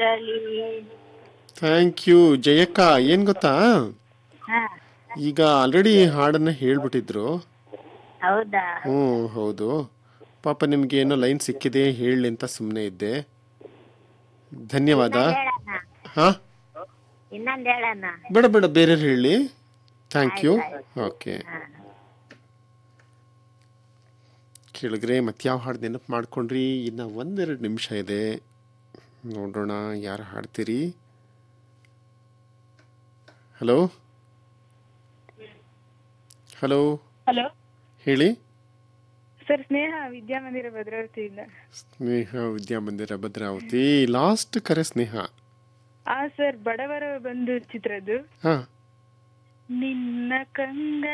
ಮರಗಳಿ thank you ಜಯಕ್ಕ ಏನು ಗೊತ್ತಾ ಹಾ ಈಗ ಆಲ್ರೆಡಿ ಹಾಡನ್ನು ಹೇಳ್ಬಿಟ್ಟಿದ್ರು ಹೌದಾ ಹ್ಞೂ ಹೌದು ಪಾಪ ನಿಮ್ಗೆ ಏನೋ ಲೈನ್ ಸಿಕ್ಕಿದೆ ಹೇಳಿ ಅಂತ ಸುಮ್ಮನೆ ಇದ್ದೆ ಧನ್ಯವಾದ ಹೇಳಣ್ಣ ಹಾಂ ಇನ್ನೊಂದ್ ಹೇಳಣ್ಣ ಬೇಡ ಬೇಡ ಬೇರೆ ಹೇಳಿ ಥ್ಯಾಂಕ್ ಯು ಓಕೆ ಕೇಳಿದ್ರೆ ಮತ್ಯಾವ ಹಾಡು ನೆನಪು ಮಾಡ್ಕೊಂಡ್ರಿ ಇನ್ನು ಒಂದೆರಡು ನಿಮಿಷ ಇದೆ ನೋಡೋಣ ಯಾರು ಹಾಡ್ತೀರಿ ಹಲೋ ಹಲೋ ಹಲೋ ಹೇಳಿ ಸರ್ ಸ್ನೇಹ ವಿದ್ಯಾಮಂದಿರ ಭದ್ರಾವತಿಯಿಂದ ಸ್ನೇಹ ವಿದ್ಯಾಮಂದಿರ ಭದ್ರಾವತಿ ಲಾಸ್ಟ್ ಕರೆ ಸ್ನೇಹ ಆ ಸರ್ ಬಡವರ ಬಂಧು ಚಿತ್ರದ್ದು ಹಾಂ ನಿನ್ನ ಕಂಗ